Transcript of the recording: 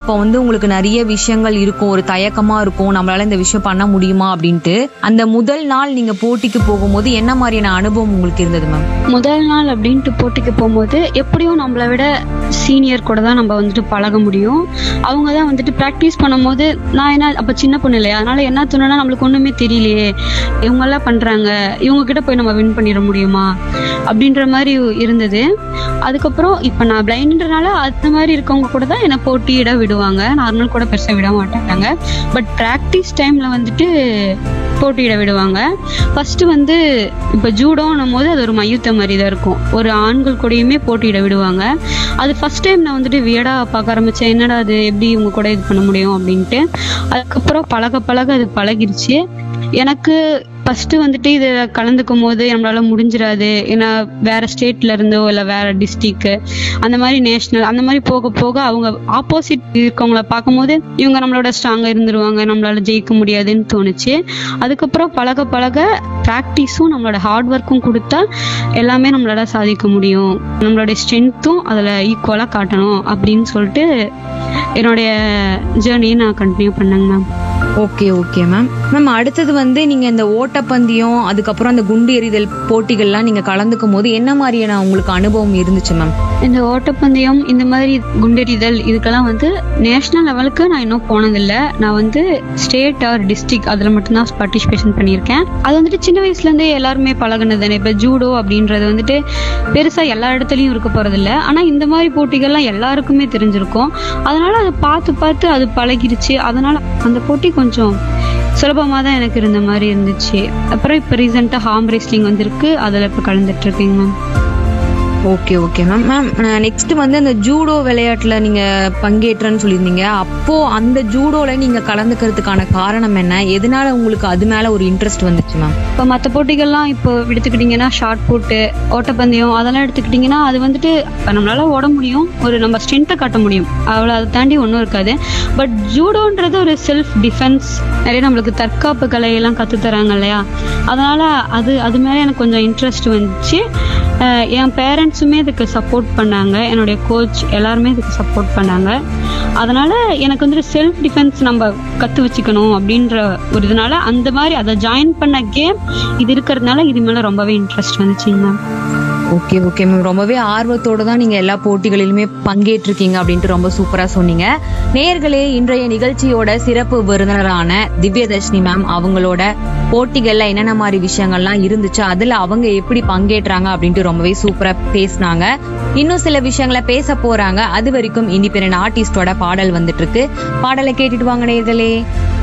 அப்போ வந்து உங்களுக்கு நிறைய விஷயங்கள் இருக்கும் ஒரு தயக்கமா இருக்கும் நம்மளால இந்த விஷயம் பண்ண முடியுமா அப்படின்ட்டு அந்த முதல் நாள் நீங்க போட்டிக்கு போகும்போது என்ன மாதிரியான அனுபவம் உங்களுக்கு இருந்தது மேம் முதல் நாள் அப்படின்ட்டு போட்டிக்கு போகும்போது எப்படியும் நம்மளை விட சீனியர் கூட தான் நம்ம வந்துட்டு பழக முடியும் அவங்க தான் வந்துட்டு ப்ராக்டிஸ் பண்ணும்போது நான் என்ன அப்போ சின்ன பொண்ணு இல்லையா அதனால என்ன தோணுன்னா நம்மளுக்கு ஒன்றுமே தெரியலையே இவங்கெல்லாம் பண்ணுறாங்க இவங்க கிட்ட போய் நம்ம வின் பண்ணிட முடியுமா அப்படின்ற மாதிரி இருந்தது அதுக்கப்புறம் இப்போ நான் பிளைண்ட்ன்றனால அந்த மாதிரி இருக்கவங்க கூட தான் என்னை போட்டியிட விடுவாங்க நார்மல் கூட பெருசாக விட மாட்டாங்க பட் ப்ராக்டிஸ் டைமில் வந்துட்டு போட்டியிட விடுவாங்க ஃபர்ஸ்ட் வந்து இப்போ ஜூடோன்னும் போது அது ஒரு மையுத்த மாதிரி தான் இருக்கும் ஒரு ஆண்கள் கூடயுமே போட்டியிட விடுவாங்க அது ஃபர்ஸ்ட் டைம் நான் வந்துட்டு வியடா பார்க்க ஆரம்பிச்சேன் என்னடா அது எப்படி இவங்க கூட இது பண்ண முடியும் அப்படின்ட்டு அதுக்கப்புறம் பழக பழக அது பழகிருச்சு எனக்கு ஃபர்ஸ்ட் வந்துட்டு இது கலந்துக்கும் போது நம்மளால முடிஞ்சிடாது ஏன்னா வேற ஸ்டேட்ல இருந்தோ இல்லை வேற டிஸ்ட்ரிக்ட் அந்த மாதிரி நேஷனல் அந்த மாதிரி போக போக அவங்க ஆப்போசிட் இருக்கவங்கள பார்க்கும்போது இவங்க நம்மளோட ஸ்ட்ராங்கா இருந்துருவாங்க நம்மளால ஜெயிக்க முடியாதுன்னு தோணுச்சு அதுக்கப்புறம் பழக பழக ப்ராக்டிஸும் நம்மளோட ஹார்ட் ஒர்க்கும் கொடுத்தா எல்லாமே நம்மளால சாதிக்க முடியும் நம்மளோட ஸ்ட்ரென்த்தும் அதில் ஈக்குவலாக காட்டணும் அப்படின்னு சொல்லிட்டு என்னுடைய ஜேர்னியை நான் கண்டினியூ பண்ணேங்க ma'am okay okay ma'am ma'am அடுத்தது வந்து நீங்க இந்த ஓட்டப்பந்தயம் அதுக்கப்புறம் அந்த குண்டு எறிதல் போட்டிகள்லாம் நீங்க கலந்துக்கும் போது என்ன மாதிரியான உங்களுக்கு அனுபவம் இருந்துச்சு மேம் இந்த ஓட்டப்பந்தயம் இந்த மாதிரி குண்டெறிதல் இதுக்கெல்லாம் வந்து நேஷனல் லெவலுக்கு நான் இன்னும் போனதில்லை நான் வந்து ஸ்டேட் ஆர் டிஸ்ட்ரிக்ட் அதில் மட்டும்தான் பார்ட்டிசிபேஷன் பண்ணியிருக்கேன் அது வந்துட்டு சின்ன வயசுலேருந்தே எல்லாருமே பழகுனது தானே இப்போ ஜூடோ அப்படின்றது வந்துட்டு பெருசாக எல்லா இடத்துலையும் இருக்க போகிறதில்ல ஆனால் இந்த மாதிரி போட்டிகள்லாம் எல்லாருக்குமே தெரிஞ்சிருக்கும் அதனால அதை பார்த்து பார்த்து அது பழகிருச்சு அதனால அந்த போட்டி கொஞ்சம் சுலபமாக தான் எனக்கு இருந்த மாதிரி இருந்துச்சு அப்புறம் இப்போ ரீசெண்டாக ஹார்ம் ரேஸ்லிங் வந்திருக்கு அதில் இப்போ கலந்துட்டு இருக்கேங்க ma'am okay okay ma'am ma'am next வந்து அந்த ஜூடோ விளையாட்டுல நீங்க பங்கேற்றேன்னு சொல்லியிருந்தீங்க அப்போ அந்த ஜூடோல நீங்க கலந்துக்கிறதுக்கான காரணம் என்ன எதனால உங்களுக்கு அது மேல ஒரு இன்ட்ரெஸ்ட் வந்துச்சு மேம் இப்போ மற்ற போட்டிகள்லாம் இப்போ எடுத்துக்கிட்டிங்கன்னா ஷார்ட் புட்டு ஓட்டப்பந்தயம் அதெல்லாம் எடுத்துக்கிட்டிங்கன்னா அது வந்துட்டு இப்ப நம்மளால ஓட முடியும் ஒரு நம்ம ஸ்ட்ரென்த்தை காட்ட முடியும் அவ்வளோ அதை தாண்டி ஒன்றும் இருக்காது பட் ஜூடோன்றது ஒரு செல்ஃப் டிஃபென்ஸ் நிறைய நம்மளுக்கு தற்காப்பு கலையெல்லாம் கற்றுத் தராங்க இல்லையா அதனால அது அது மேலே எனக்கு கொஞ்சம் இன்ட்ரெஸ்ட் வந்துச்சு அஹ் என் பேரண்ட்ஸுமே இதுக்கு சப்போர்ட் பண்ணாங்க என்னுடைய கோச் எல்லாருமே இதுக்கு சப்போர்ட் பண்ணாங்க அதனால எனக்கு வந்துட்டு செல்ஃப் டிஃபென்ஸ் நம்ம கற்று வச்சுக்கணும் அப்படின்ற ஒரு இதனால அந்த மாதிரி அதை ஜாயின் பண்ண கேம் இது இருக்கிறதுனால இது மேலே ரொம்பவே இன்ட்ரெஸ்ட் வந்துச்சுங்க மேம் ஓகே ஓகே மேம் ரொம்பவே ஆர்வத்தோட தான் நீங்க எல்லா போட்டிகளிலுமே பங்கேற்றிருக்கீங்க அப்படின்ட்டு ரொம்ப சூப்பரா சொன்னீங்க நேர்களே இன்றைய நிகழ்ச்சியோட சிறப்பு விருந்தினரான திவ்யதர்ஷினி மேம் அவங்களோட போட்டிகள்ல என்னென்ன மாதிரி விஷயங்கள்லாம் இருந்துச்சு அதுல அவங்க எப்படி பங்கேற்றாங்க அப்படின்ட்டு ரொம்பவே சூப்பரா பேசினாங்க இன்னும் சில விஷயங்களை பேச போறாங்க அது வரைக்கும் இண்டிபெண்டன்ட் ஆர்டிஸ்டோட பாடல் வந்துட்டு இருக்கு பாடலை கேட்டுட்டு வாங்க நேர்களே